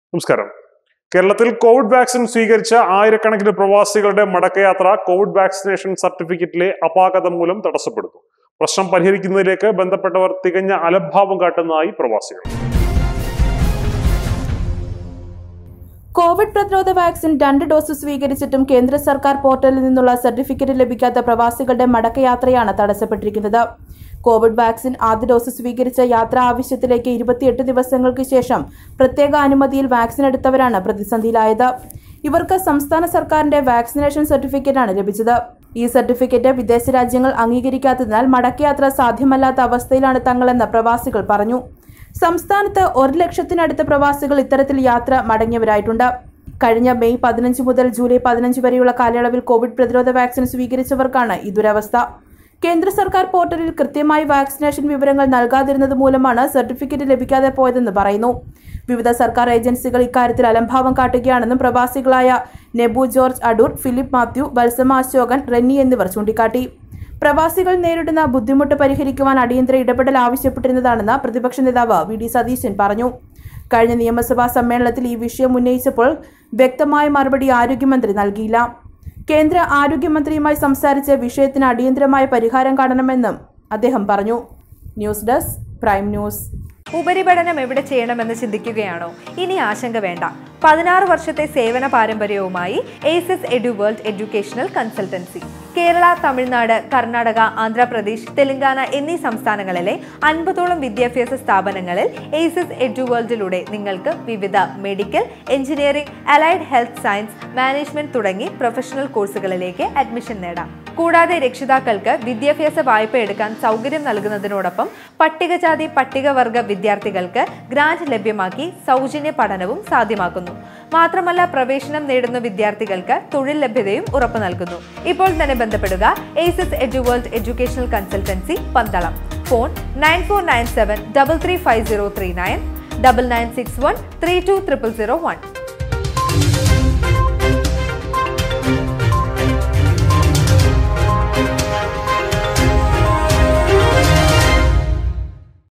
നമസ്കാരം കേരളത്തിൽ Covid vaccine സ്വീകരിച്ച ആയിരക്കണക്കിന് പ്രവാസികളുടെ മടക്കയാത്ര കോവിഡ് വാക്സിനേഷൻ സർട്ടിഫിക്കറ്റിലെ അപാകത മൂലം തടസ്സപ്പെടുന്നു പ്രശ്നം പരിഹരിക്കുന്നതിലേക്ക് ബന്ധപ്പെട്ടവർ തികഞ്ഞ അലംഭാവം കാട്ടുന്നതായി പ്രവാസികൾ കോവിഡ് പ്രതിരോധ വാക്സിൻ രണ്ട് ഡോസ് സ്വീകരിച്ചിട്ടും കേന്ദ്ര സർക്കാർ പോർട്ടലിൽ നിന്നുള്ള സർട്ടിഫിക്കറ്റ് ലഭിക്കാത്ത പ്രവാസികളുടെ മടക്കയാത്രയാണ് തടസ്സപ്പെട്ടിരിക്കുന്നത് കോവിഡ് വാക്സിൻ ആദ്യ ഡോസ് സ്വീകരിച്ച യാത്രാ ആവശ്യത്തിലേക്ക് ഇരുപത്തിയെട്ട് ദിവസങ്ങൾക്ക് ശേഷം പ്രത്യേക അനുമതിയിൽ വാക്സിൻ എടുത്തവരാണ് പ്രതിസന്ധിയിലായത് ഇവർക്ക് സംസ്ഥാന സർക്കാരിന്റെ വാക്സിനേഷൻ സർട്ടിഫിക്കറ്റാണ് ലഭിച്ചത് ഈ സർട്ടിഫിക്കറ്റ് വിദേശ രാജ്യങ്ങൾ അംഗീകരിക്കാത്തതിനാൽ മടക്കയാത്ര സാധ്യമല്ലാത്ത അവസ്ഥയിലാണ് തങ്ങളെന്ന് പ്രവാസികൾ പറഞ്ഞു സംസ്ഥാനത്ത് ഒരു ലക്ഷത്തിനടുത്ത് പ്രവാസികൾ ഇത്തരത്തിൽ യാത്ര മടങ്ങിയവരായിട്ടുണ്ട് കഴിഞ്ഞ മെയ് പതിനഞ്ച് മുതൽ ജൂലൈ പതിനഞ്ച് വരെയുള്ള കാലയളവിൽ കോവിഡ് പ്രതിരോധ വാക്സിൻ സ്വീകരിച്ചവർക്കാണ് ഈ ദുരവസ്ഥ കേന്ദ്ര സർക്കാർ പോർട്ടലിൽ കൃത്യമായി വാക്സിനേഷൻ വിവരങ്ങൾ നൽകാതിരുന്നത് മൂലമാണ് സർട്ടിഫിക്കറ്റ് ലഭിക്കാതെ പോയതെന്ന് പറയുന്നു വിവിധ സർക്കാർ ഏജൻസികൾ ഇക്കാര്യത്തിൽ അലംഭാവം കാട്ടുകയാണെന്നും പ്രവാസികളായ നെബു ജോർജ് അടൂർ ഫിലിപ്പ് മാത്യു ബൽസമ അശോകൻ റെന്നി എന്നിവർ ചൂണ്ടിക്കാട്ടി പ്രവാസികൾ നേരിടുന്ന ബുദ്ധിമുട്ട് പരിഹരിക്കുവാൻ അടിയന്തര ഇടപെടൽ ആവശ്യപ്പെട്ടിരുന്നതാണെന്ന് പ്രതിപക്ഷ നേതാവ് വി ഡി സതീശൻ പറഞ്ഞു കഴിഞ്ഞ നിയമസഭാ സമ്മേളനത്തിൽ ഈ വിഷയം ഉന്നയിച്ചപ്പോൾ വ്യക്തമായ മറുപടി ആരോഗ്യമന്ത്രി നൽകിയില്ല കേന്ദ്ര ആരോഗ്യമന്ത്രിയുമായി സംസാരിച്ച് വിഷയത്തിന് അടിയന്തരമായ പരിഹാരം കാണണമെന്നും അദ്ദേഹം പറഞ്ഞു ന്യൂസ് ഡെസ്ക് പ്രൈം ന്യൂസ് ഉപരിപഠനം എവിടെ ചെയ്യണമെന്ന് ചിന്തിക്കുകയാണോ ഇനി ആശങ്ക വേണ്ട പതിനാറ് വർഷത്തെ സേവന പാരമ്പര്യവുമായി Aces Edu World educational consultancy Kerala Tamil Nadu Karnataka Andhra Pradesh Telangana എന്നീ സംസ്ഥാനങ്ങളിലെ അൻപതോളം വിദ്യാഭ്യാസ സ്ഥാപനങ്ങളിൽ എയ്സസ് എഡു വേൾഡിലൂടെ നിങ്ങൾക്ക് വിവിധ medical engineering allied health science management തുടങ്ങി പ്രൊഫഷണൽ കോഴ്സുകളിലേക്ക് അഡ്മിഷൻ നേടാം കൂടാതെ രക്ഷിതാക്കൾക്ക് വിദ്യാഭ്യാസ വായ്പ എടുക്കാൻ സൗകര്യം നൽകുന്നതിനോടൊപ്പം പട്ടികജാതി പട്ടികവർഗ വിദ്യാർത്ഥികൾക്ക് ഗ്രാന്റ് ലഭ്യമാക്കി സൗജന്യ പഠനവും സാധ്യമാക്കുന്നു മാത്രമല്ല പ്രവേശനം നേടുന്ന വിദ്യാർത്ഥികൾക്ക് തൊഴിൽ ലഭ്യതയും ഉറപ്പു നൽകുന്നു ഇപ്പോൾ തന്നെ ബന്ധപ്പെടുക Aces Edu World educational consultancy Pandalam phone nine four nine seven double three five zero three nine double nine six one three two triple zero one